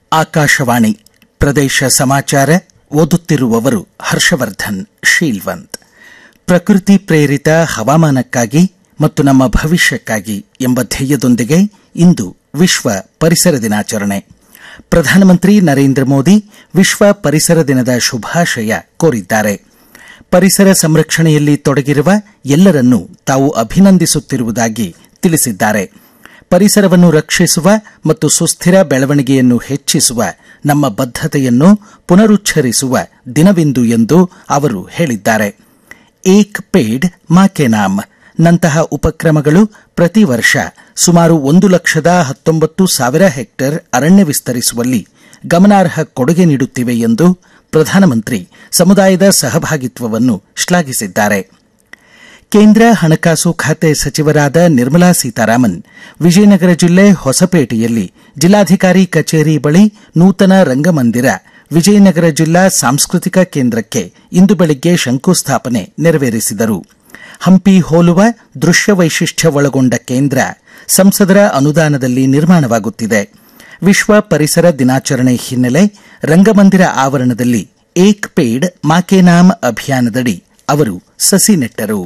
ಆಕಾಶವಾಣಿ ಪ್ರದೇಶ ಸಮಾಚಾರ ಓದುತ್ತಿರುವವರು ಹರ್ಷವರ್ಧನ್ ಶೀಲ್ವಂತ್ ಪ್ರಕೃತಿ ಪ್ರೇರಿತ ಹವಾಮಾನಕ್ಕಾಗಿ ಮತ್ತು ನಮ್ಮ ಭವಿಷ್ಯಕ್ಕಾಗಿ ಎಂಬ ಧ್ಯೇಯದೊಂದಿಗೆ ಇಂದು ವಿಶ್ವ ಪರಿಸರ ದಿನಾಚರಣೆ ಪ್ರಧಾನಮಂತ್ರಿ ನರೇಂದ್ರ ಮೋದಿ ವಿಶ್ವ ಪರಿಸರ ದಿನದ ಶುಭಾಶಯ ಕೋರಿದ್ದಾರೆ ಪರಿಸರ ಸಂರಕ್ಷಣೆಯಲ್ಲಿ ತೊಡಗಿರುವ ಎಲ್ಲರನ್ನೂ ತಾವು ಅಭಿನಂದಿಸುತ್ತಿರುವುದಾಗಿ ತಿಳಿಸಿದ್ದಾರೆ ಪರಿಸರವನ್ನು ರಕ್ಷಿಸುವ ಮತ್ತು ಸುಸ್ಥಿರ ಬೆಳವಣಿಗೆಯನ್ನು ಹೆಚ್ಚಿಸುವ ನಮ್ಮ ಬದ್ಧತೆಯನ್ನು ಪುನರುಚ್ಚರಿಸುವ ದಿನವಿಂದು ಎಂದು ಅವರು ಹೇಳಿದ್ದಾರೆ ಏಕ್ ಪೇಡ್ ಮಾ ಕೆ ನಾಮ್ ನಂತಹ ಉಪಕ್ರಮಗಳು ಪ್ರತಿ ವರ್ಷ ಸುಮಾರು ಒಂದು ಲಕ್ಷದ ಹತ್ತೊಂಬತ್ತು ಸಾವಿರ ಹೆಕ್ಟೇರ್ ಅರಣ್ಯ ವಿಸ್ತರಿಸುವಲ್ಲಿ ಗಮನಾರ್ಹ ಕೊಡುಗೆ ನೀಡುತ್ತಿವೆ ಎಂದು ಪ್ರಧಾನಮಂತ್ರಿ ಸಮುದಾಯದ ಸಹಭಾಗಿತ್ವವನ್ನು ಶ್ಲಾಘಿಸಿದ್ದಾರೆ ಕೇಂದ್ರ ಹಣಕಾಸು ಖಾತೆ ಸಚಿವರಾದ ನಿರ್ಮಲಾ ಸೀತಾರಾಮನ್ ವಿಜಯನಗರ ಜಿಲ್ಲೆ ಹೊಸಪೇಟೆಯಲ್ಲಿ ಜಿಲ್ಲಾಧಿಕಾರಿ ಕಚೇರಿ ಬಳಿ ನೂತನ ರಂಗಮಂದಿರ ವಿಜಯನಗರ ಜಿಲ್ಲಾ ಸಾಂಸ್ಕೃತಿಕ ಕೇಂದ್ರಕ್ಕೆ ಇಂದು ಬೆಳಿಗ್ಗೆ ಶಂಕುಸ್ಥಾಪನೆ ನೆರವೇರಿಸಿದರು ಹಂಪಿ ಹೋಲುವ ದೃಶ್ಯ ವೈಶಿಷ್ಟ್ಯ ಒಳಗೊಂಡ ಕೇಂದ್ರ ಸಂಸದರ ಅನುದಾನದಲ್ಲಿ ನಿರ್ಮಾಣವಾಗುತ್ತಿದೆ ವಿಶ್ವ ಪರಿಸರ ದಿನಾಚರಣೆ ಹಿನ್ನೆಲೆ ರಂಗಮಂದಿರ ಆವರಣದಲ್ಲಿ ಏಕ್ ಪೇಡ್ ಮಾ ಕೆ ನಾಮ್ ಅಭಿಯಾನದಡಿ ಅವರು ಸಸಿ ನೆಟ್ಟರು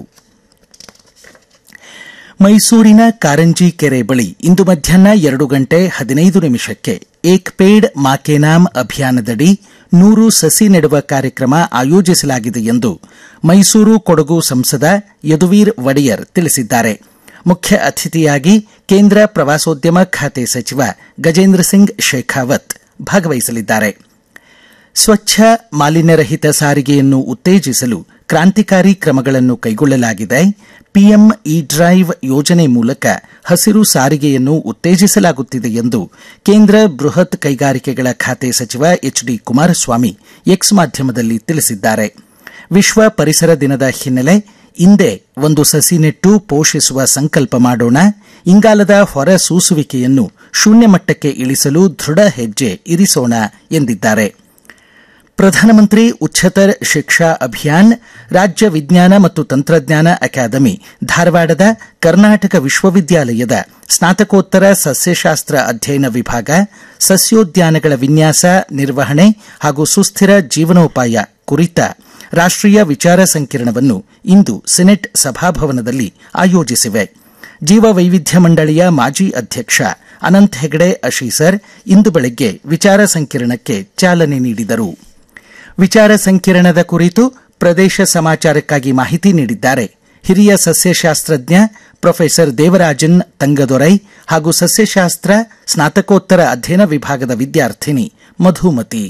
ಮೈಸೂರಿನ ಕಾರಂಜಿ ಕೆರೆ ಬಳಿ ಇಂದು ಮಧ್ಯಾಹ್ನ ಎರಡು ಗಂಟೆ ಹದಿನೈದು ನಿಮಿಷಕ್ಕೆ ಏಕ್ ಪೇಡ್ ಮಾ ಕೆ ನಾಮ್ ಅಭಿಯಾನದಡಿ ನೂರು ಸಸಿ ನೆಡುವ ಕಾರ್ಯಕ್ರಮ ಆಯೋಜಿಸಲಾಗಿದೆ ಎಂದು ಮೈಸೂರು ಕೊಡಗು ಸಂಸದ ಯದುವೀರ್ ಒಡೆಯರ್ ತಿಳಿಸಿದ್ದಾರೆ ಮುಖ್ಯ ಅತಿಥಿಯಾಗಿ ಕೇಂದ್ರ ಪ್ರವಾಸೋದ್ಯಮ ಖಾತೆ ಸಚಿವ ಗಜೇಂದ್ರ ಸಿಂಗ್ ಶೇಖಾವತ್ ಭಾಗವಹಿಸಲಿದ್ದಾರೆ ಸ್ವಚ್ಛ ಮಾಲಿನ್ಯರಹಿತ ಸಾರಿಗೆಯನ್ನು ಉತ್ತೇಜಿಸಲು ಕ್ರಾಂತಿಕಾರಿ ಕ್ರಮಗಳನ್ನು ಕೈಗೊಳ್ಳಲಾಗಿದೆ ಪಿಎಂ ಇ ಡ್ರೈವ್ ಯೋಜನೆ ಮೂಲಕ ಹಸಿರು ಸಾರಿಗೆಯನ್ನು ಉತ್ತೇಜಿಸಲಾಗುತ್ತಿದೆ ಎಂದು ಕೇಂದ್ರ ಬೃಹತ್ ಕೈಗಾರಿಕೆಗಳ ಖಾತೆ ಸಚಿವ ಎಚ್ ಡಿ ಕುಮಾರಸ್ವಾಮಿ ಎಕ್ಸ್ ಮಾಧ್ಯಮದಲ್ಲಿ ತಿಳಿಸಿದ್ದಾರೆ ವಿಶ್ವ ಪರಿಸರ ದಿನದ ಹಿನ್ನೆಲೆ ಇಂದೇ ಒಂದು ಸಸಿ ನೆಟ್ಟು ಪೋಷಿಸುವ ಸಂಕಲ್ಪ ಮಾಡೋಣ ಇಂಗಾಲದ ಹೊರ ಸೂಸುವಿಕೆಯನ್ನು ಶೂನ್ಯ ಮಟ್ಟಕ್ಕೆ ಇಳಿಸಲು ದೃಢ ಹೆಜ್ಜೆ ಇರಿಸೋಣ ಎಂದಿದ್ದಾರೆ ಪ್ರಧಾನಮಂತ್ರಿ ಉಚ್ಚತರ ಶಿಕ್ಷಾ ಅಭಿಯಾನ್ ರಾಜ್ಯ ವಿಜ್ಞಾನ ಮತ್ತು ತಂತ್ರಜ್ಞಾನ ಅಕಾಡೆಮಿ ಧಾರವಾಡದ ಕರ್ನಾಟಕ ವಿಶ್ವವಿದ್ಯಾಲಯದ ಸ್ನಾತಕೋತ್ತರ ಸಸ್ಯಶಾಸ್ತ್ರ ಅಧ್ಯಯನ ವಿಭಾಗ ಸಸ್ಯೋದ್ಯಾನಗಳ ವಿನ್ಯಾಸ ನಿರ್ವಹಣೆ ಹಾಗೂ ಸುಸ್ಥಿರ ಜೀವನೋಪಾಯ ಕುರಿತ ರಾಷ್ಟೀಯ ವಿಚಾರ ಸಂಕಿರಣವನ್ನು ಇಂದು ಸೆನೆಟ್ ಸಭಾಭವನದಲ್ಲಿ ಆಯೋಜಿಸಿವೆ ಜೀವ ವೈವಿಧ್ಯ ಮಂಡಳಿಯ ಮಾಜಿ ಅಧ್ಯಕ್ಷ ಅನಂತ್ ಹೆಗಡೆ ಅಶೀಸರ್ ಇಂದು ಬೆಳಗ್ಗೆ ವಿಚಾರ ಸಂಕಿರಣಕ್ಕೆ ಚಾಲನೆ ನೀಡಿದರು ವಿಚಾರ ಸಂಕಿರಣದ ಕುರಿತು ಪ್ರದೇಶ ಸಮಾಚಾರಕ್ಕಾಗಿ ಮಾಹಿತಿ ನೀಡಿದ್ದಾರೆ ಹಿರಿಯ ಸಸ್ಯಶಾಸ್ತ್ರಜ್ಞ ಪ್ರೊಫೆಸರ್ ದೇವರಾಜನ್ ತಂಗದೊರೈ ಹಾಗೂ ಸಸ್ಯಶಾಸ್ತ್ರ ಸ್ನಾತಕೋತ್ತರ ಅಧ್ಯಯನ ವಿಭಾಗದ ವಿದ್ಯಾರ್ಥಿನಿ ಮಧುಮತಿ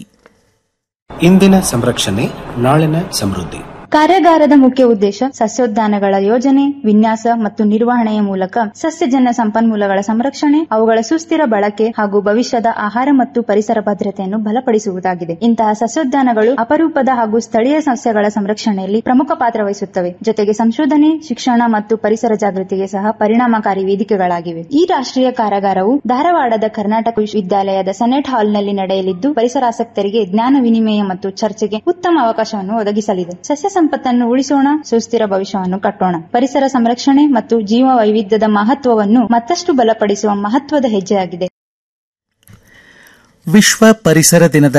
ಇಂದಿನ ಸಂರಕ್ಷಣೆ ನಾಳಿನ ಸಮೃದ್ಧಿ ಕಾರ್ಯಾಗಾರದ ಮುಖ್ಯ ಉದ್ದೇಶ ಸಸ್ಯೋದ್ಯಾನಗಳ ಯೋಜನೆ ವಿನ್ಯಾಸ ಮತ್ತು ನಿರ್ವಹಣೆಯ ಮೂಲಕ ಸಸ್ಯಜನ್ಯ ಸಂಪನ್ಮೂಲಗಳ ಸಂರಕ್ಷಣೆ ಅವುಗಳ ಸುಸ್ಥಿರ ಬಳಕೆ ಹಾಗೂ ಭವಿಷ್ಯದ ಆಹಾರ ಮತ್ತು ಪರಿಸರ ಭದ್ರತೆಯನ್ನು ಬಲಪಡಿಸುವುದಾಗಿದೆ ಇಂತಹ ಸಸ್ಯೋದ್ಯಾನಗಳು ಅಪರೂಪದ ಹಾಗೂ ಸ್ಥಳೀಯ ಸಸ್ಯಗಳ ಸಂರಕ್ಷಣೆಯಲ್ಲಿ ಪ್ರಮುಖ ಪಾತ್ರ ವಹಿಸುತ್ತವೆ ಜೊತೆಗೆ ಸಂಶೋಧನೆ ಶಿಕ್ಷಣ ಮತ್ತು ಪರಿಸರ ಜಾಗೃತಿಗೆ ಸಹ ಪರಿಣಾಮಕಾರಿ ವೇದಿಕೆಗಳಾಗಿವೆ ಈ ರಾಷ್ಟೀಯ ಕಾರ್ಯಾಗಾರವು ಧಾರವಾಡದ ಕರ್ನಾಟಕ ವಿಶ್ವವಿದ್ಯಾಲಯದ ಸೆನೆಟ್ ಹಾಲ್ನಲ್ಲಿ ನಡೆಯಲಿದ್ದು ಪರಿಸರಾಸಕ್ತರಿಗೆ ಜ್ಞಾನ ವಿನಿಮಯ ಮತ್ತು ಚರ್ಚೆಗೆ ಉತ್ತಮ ಅವಕಾಶವನ್ನು ಒದಗಿಸಲಿದೆ ಸಸ್ಯ ಸಂಪತ್ತನ್ನು ಉಳಿಸೋಣ ಸುಸ್ಥಿರ ಭವಿಷ್ಯವನ್ನು ಕಟ್ಟೋಣ ಪರಿಸರ ಸಂರಕ್ಷಣೆ ಮತ್ತು ಜೀವ ವೈವಿಧ್ಯದ ಮಹತ್ವವನ್ನು ಮತ್ತಷ್ಟು ಬಲಪಡಿಸುವ ಮಹತ್ವದ ಹೆಜ್ಜೆಯಾಗಿದೆ ವಿಶ್ವ ಪರಿಸರ ದಿನದ